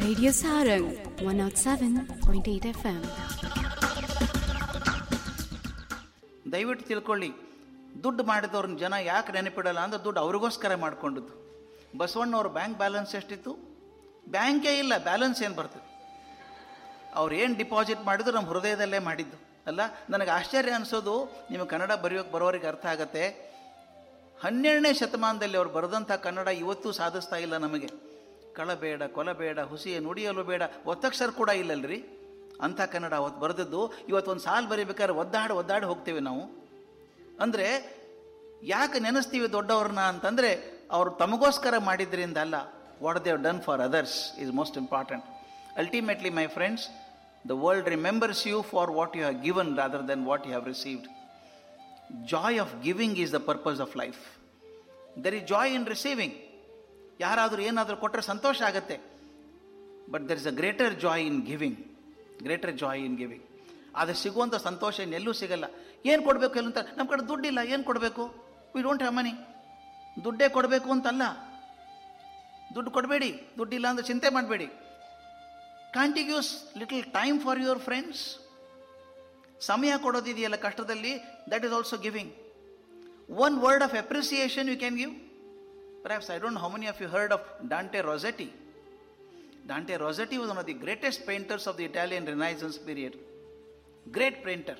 Radio Sarang 107.8 FM. ದಯವಿಟ್ಟು ತಿಳ್ಕೊಳ್ಳಿ ದುಡ್ಡು ಮಾಡಿದವ್ರನ್ನ ಜನ ಯಾಕೆ ನೆನಪಿಡಲ್ಲ ಅಂದ್ರೆ ದುಡ್ಡು ಅವ್ರಿಗೋಸ್ಕರ ಮಾಡ್ಕೊಂಡದ್ದು ಬಸವಣ್ಣವ್ರ ಬ್ಯಾಂಕ್ ಬ್ಯಾಲೆನ್ಸ್ ಎಷ್ಟಿತ್ತು ಬ್ಯಾಂಕೇ ಇಲ್ಲ ಬ್ಯಾಲೆನ್ಸ್ ಏನು ಬರ್ತದೆ ಅವ್ರು ಏನು ಡಿಪಾಸಿಟ್ ಮಾಡಿದ್ರು ನಮ್ಮ ಹೃದಯದಲ್ಲೇ ಮಾಡಿದ್ದು ಅಲ್ಲ ನನಗೆ ಆಶ್ಚರ್ಯ ಅನಿಸೋದು ನಿಮಗೆ ಕನ್ನಡ ಬರೆಯೋಕೆ ಬರೋರಿಗೆ ಅರ್ಥ ಆಗತ್ತೆ ಹನ್ನೆರಡನೇ ಶತಮಾನದಲ್ಲಿ ಅವ್ರು ಬರೆದಂಥ ಕನ್ನಡ ಇವತ್ತೂ ಸಾಧಿಸ್ತಾ ಇಲ್ಲ ನಮಗೆ ಕಳಬೇಡ ಕೊಲಬೇಡ ಹುಸಿಯ ನುಡಿಯಲು ಬೇಡ ಒತ್ತಕ್ಷರ ಕೂಡ ಇಲ್ಲಲ್ರಿ ಅಂಥ ಕನ್ನಡ ಅವತ್ತು ಬರೆದದ್ದು ಇವತ್ತು ಒಂದು ಸಾಲು ಬರೀಬೇಕಾದ್ರೆ ಒದ್ದಾಡಿ ಒದ್ದಾಡಿ ಹೋಗ್ತೇವೆ ನಾವು ಅಂದರೆ ಯಾಕೆ ನೆನೆಸ್ತೀವಿ ದೊಡ್ಡವ್ರನ್ನ ಅಂತಂದರೆ ಅವರು ತಮಗೋಸ್ಕರ ಮಾಡಿದ್ರಿಂದ ಅಲ್ಲ what they've done for others is most important ultimately my friends the world remembers you for what you have given rather than what you have received joy of giving is the purpose of life there is joy in receiving ಯಾರಾದರೂ ಏನಾದರೂ ಕೊಟ್ಟರೆ ಸಂತೋಷ ಆಗುತ್ತೆ but there is a greater joy in giving greater joy in giving ಆದರೆ ಸಿಗುವಂಥ ಸಂತೋಷ ಇನ್ನೆಲ್ಲೂ ಸಿಗಲ್ಲ ಏನು ಕೊಡಬೇಕು ಎಲ್ಲ ಅಂತ ನಮ್ಮ ಕಡೆ ದುಡ್ಡಿಲ್ಲ ಏನು ಕೊಡಬೇಕು ವಿ ಡೋಂಟ್ ಹ್ಯಾವ್ ಮನಿ ದುಡ್ಡೇ ಕೊಡಬೇಕು ಅಂತಲ್ಲ ದುಡ್ಡು ಕೊಡಬೇಡಿ ದುಡ್ಡಿಲ್ಲ ಅಂದರೆ ಚಿಂತೆ ಮಾಡಬೇಡಿ contiguous little time for your friends ಸಮಯ ಕೊಡೋದಿದೆಯಲ್ಲ ಕಷ್ಟದಲ್ಲಿ that is also giving one word of appreciation you can give Perhaps I don't know how many of you heard of Dante Rossetti. Dante Rossetti was one of the greatest painters of the Italian Renaissance period. Great painter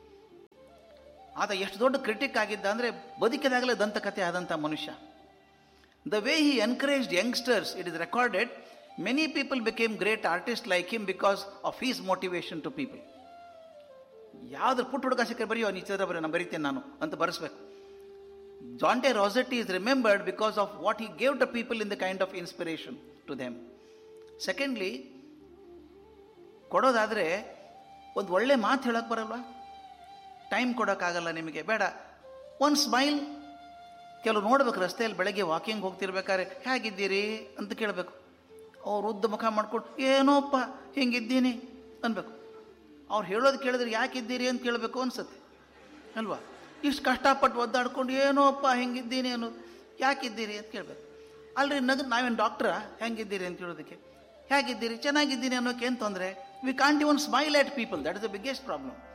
ಆತ ಎಷ್ಟು ದೊಡ್ಡ critic ಆಗಿದ್ದ ಅಂದರೆ ಬದುಕಿದಾಗಲೇ ದಂತಕಥೆ ಆದಂಥ ಮನುಷ್ಯ the way he encouraged youngsters it is recorded many people became great artist like him because of his motivation to people ಯಾವ್ದು ಪುಟ್ಟ ಹುಡುಗ ಸಿಕ್ಕರೆ ಬರೆಯೋ ನೀ ಚಿತ್ರ ಬರೀ ನಾನು ಬರೀತೇನೆ ನಾನು ಅಂತ ಬರೆಸ್ಬೇಕು Dante Rossetti is remembered because of what he gave to people in the kind of inspiration to them. Secondly, ಕೊಡೋದಾದರೆ ಒಂದು ಒಳ್ಳೆ ಮಾತು ಹೇಳೋಕೆ ಬರಲ್ವಾ ಟೈಮ್ ಕೊಡೋಕ್ಕಾಗಲ್ಲ ನಿಮಗೆ ಬೇಡ ಒಂದು ಸ್ಮೈಲ್ ಕೆಲವು ನೋಡ್ಬೇಕು ರಸ್ತೆಯಲ್ಲಿ ಬೆಳಗ್ಗೆ ವಾಕಿಂಗ್ ಹೋಗ್ತಿರ್ಬೇಕಾದ್ರೆ ಹೇಗಿದ್ದೀರಿ ಅಂತ ಕೇಳಬೇಕು ಅವ್ರು ಉದ್ದ ಮುಖ ಮಾಡ್ಕೊಂಡು ಏನೋಪ್ಪ ಹಿಂಗಿದ್ದೀನಿ ಅನ್ಬೇಕು ಅವ್ರು ಹೇಳೋದು ಕೇಳಿದ್ರೆ ಯಾಕಿದ್ದೀರಿ ಅಂತ ಕೇಳಬೇಕು ಅನ್ಸುತ್ತೆ ಅಲ್ವಾ ಇಷ್ಟು ಕಷ್ಟಪಟ್ಟು ಒದ್ದಾಡ್ಕೊಂಡು ಏನೋಪ್ಪ ಹೆಂಗಿದ್ದೀನಿ ಅನ್ನೋದು ಯಾಕಿದ್ದೀರಿ ಅಂತ ಕೇಳಬೇಕು ಅಲ್ರಿ ನಗ ನಾವೇನು ಡಾಕ್ಟ್ರಾ ಹೆಂಗಿದ್ದೀರಿ ಅಂತ ಕೇಳೋದಕ್ಕೆ ಹೇಗಿದ್ದೀರಿ ಚೆನ್ನಾಗಿದ್ದೀನಿ ಅನ್ನೋಕೆ ಏನು ತೊಂದರೆ we can't even smile at people that is the biggest problem